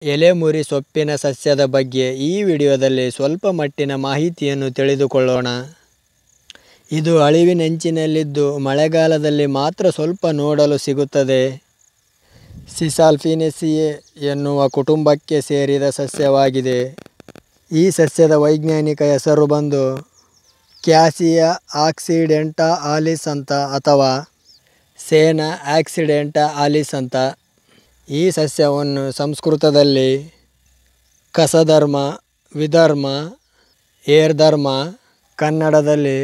ಎಲೆಮುರಿ ಸೊಪ್ಪಿನ ಸಸ್ಯದ ಬಗ್ಗೆ ಈ ವಿಡಿಯೋದಲ್ಲಿ ಸ್ವಲ್ಪ ಮಟ್ಟಿನ ಮಾಹಿತಿಯನ್ನು ತಿಳಿದುಕೊಳ್ಳೋಣ ಇದು ಅಳಿವಿನಂಚಿನಲ್ಲಿದ್ದು ಮಳೆಗಾಲದಲ್ಲಿ ಮಾತ್ರ ಸ್ವಲ್ಪ ನೋಡಲು ಸಿಗುತ್ತದೆ ಸಿಸಾಲ್ಫಿನೇಸಿಯೇ ಎನ್ನುವ ಕುಟುಂಬಕ್ಕೆ ಸೇರಿದ ಸಸ್ಯವಾಗಿದೆ ಈ ಸಸ್ಯದ ವೈಜ್ಞಾನಿಕ ಹೆಸರು ಬಂದು ಕ್ಯಾಸಿಯಾ ಆಕ್ಸಿಡೆಂಟಾ ಆಲಿಸ್ ಅಂತ ಅಥವಾ ಸೇನಾ ಆಕ್ಸಿಡೆಂಟಾ ಆಲಿಸ್ ಅಂತ ಈ ಸಸ್ಯವನ್ನು ಸಂಸ್ಕೃತದಲ್ಲಿ ಕಸಧರ್ಮ ವಿಧರ್ಮ ಏರ್ಧರ್ಮ ಕನ್ನಡದಲ್ಲಿ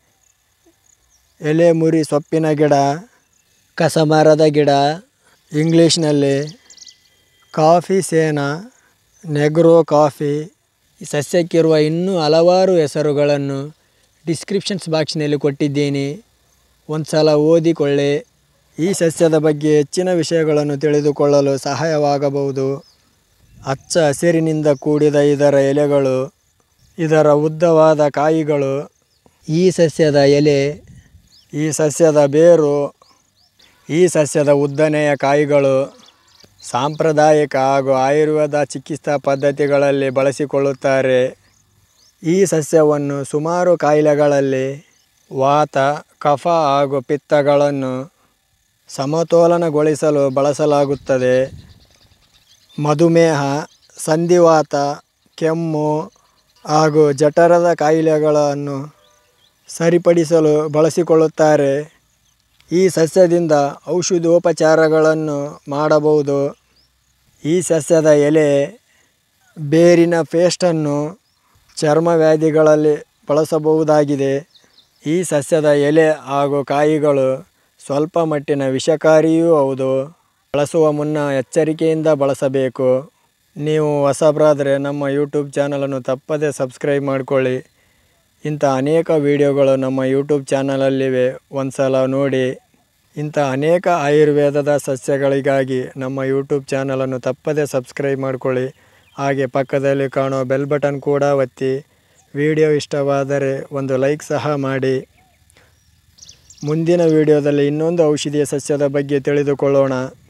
ಎಲೆಮುರಿ ಸೊಪ್ಪಿನ ಗಿಡ ಕಸಮರದ ಗಿಡ ಇಂಗ್ಲೀಷ್ನಲ್ಲಿ ಕಾಫಿ ಸೇನಾ ನೆಗ್ರೋ ಕಾಫಿ ಈ ಸಸ್ಯಕ್ಕಿರುವ ಇನ್ನೂ ಹಲವಾರು ಹೆಸರುಗಳನ್ನು ಡಿಸ್ಕ್ರಿಪ್ಷನ್ಸ್ ಬಾಕ್ಸ್ನಲ್ಲಿ ಕೊಟ್ಟಿದ್ದೀನಿ ಒಂದು ಸಲ ಓದಿಕೊಳ್ಳಿ ಈ ಸಸ್ಯದ ಬಗ್ಗೆ ಹೆಚ್ಚಿನ ವಿಷಯಗಳನ್ನು ತಿಳಿದುಕೊಳ್ಳಲು ಸಹಾಯವಾಗಬಹುದು ಹಚ್ಚ ಹಸಿರಿನಿಂದ ಕೂಡಿದ ಇದರ ಎಲೆಗಳು ಇದರ ಉದ್ದವಾದ ಕಾಯಿಗಳು ಈ ಸಸ್ಯದ ಎಲೆ ಈ ಸಸ್ಯದ ಬೇರು ಈ ಸಸ್ಯದ ಉದ್ದನೆಯ ಕಾಯಿಗಳು ಸಾಂಪ್ರದಾಯಿಕ ಹಾಗೂ ಆಯುರ್ವೇದ ಚಿಕಿತ್ಸಾ ಪದ್ಧತಿಗಳಲ್ಲಿ ಬಳಸಿಕೊಳ್ಳುತ್ತಾರೆ ಈ ಸಸ್ಯವನ್ನು ಸುಮಾರು ಕಾಯಿಲೆಗಳಲ್ಲಿ ವಾತ ಕಫ ಹಾಗೂ ಪಿತ್ತಗಳನ್ನು ಸಮತೋಲನಗೊಳಿಸಲು ಬಳಸಲಾಗುತ್ತದೆ ಮಧುಮೇಹ ಸಂಧಿವಾತ ಕೆಮ್ಮು ಹಾಗೂ ಜಠರದ ಕಾಯಿಲೆಗಳನ್ನು ಸರಿಪಡಿಸಲು ಬಳಸಿಕೊಳ್ಳುತ್ತಾರೆ ಈ ಸಸ್ಯದಿಂದ ಔಷಧೋಪಚಾರಗಳನ್ನು ಮಾಡಬಹುದು ಈ ಸಸ್ಯದ ಎಲೆ ಬೇರಿನ ಪೇಸ್ಟನ್ನು ಚರ್ಮ ವ್ಯಾಧಿಗಳಲ್ಲಿ ಬಳಸಬಹುದಾಗಿದೆ ಈ ಸಸ್ಯದ ಎಲೆ ಹಾಗೂ ಕಾಯಿಗಳು ಸ್ವಲ್ಪ ಮಟ್ಟಿನ ವಿಷಕಾರಿಯೂ ಹೌದು ಬಳಸುವ ಮುನ್ನ ಎಚ್ಚರಿಕೆಯಿಂದ ಬಳಸಬೇಕು ನೀವು ಹೊಸಬರಾದರೆ ನಮ್ಮ ಯೂಟ್ಯೂಬ್ ಚಾನಲನ್ನು ತಪ್ಪದೇ ಸಬ್ಸ್ಕ್ರೈಬ್ ಮಾಡಿಕೊಳ್ಳಿ ಇಂಥ ಅನೇಕ ವಿಡಿಯೋಗಳು ನಮ್ಮ ಯೂಟ್ಯೂಬ್ ಚಾನಲಲ್ಲಿವೆ ಒಂದು ಸಲ ನೋಡಿ ಇಂಥ ಅನೇಕ ಆಯುರ್ವೇದದ ಸಸ್ಯಗಳಿಗಾಗಿ ನಮ್ಮ ಯೂಟ್ಯೂಬ್ ಚಾನಲನ್ನು ತಪ್ಪದೇ ಸಬ್ಸ್ಕ್ರೈಬ್ ಮಾಡಿಕೊಳ್ಳಿ ಹಾಗೆ ಪಕ್ಕದಲ್ಲಿ ಕಾಣೋ ಬೆಲ್ ಬಟನ್ ಕೂಡ ಒತ್ತಿ ವಿಡಿಯೋ ಇಷ್ಟವಾದರೆ ಒಂದು ಲೈಕ್ ಸಹ ಮಾಡಿ ಮುಂದಿನ ವಿಡಿಯೋದಲ್ಲಿ ಇನ್ನೊಂದು ಔಷಧಿಯ ಸಸ್ಯದ ಬಗ್ಗೆ ತಿಳಿದುಕೊಳ್ಳೋಣ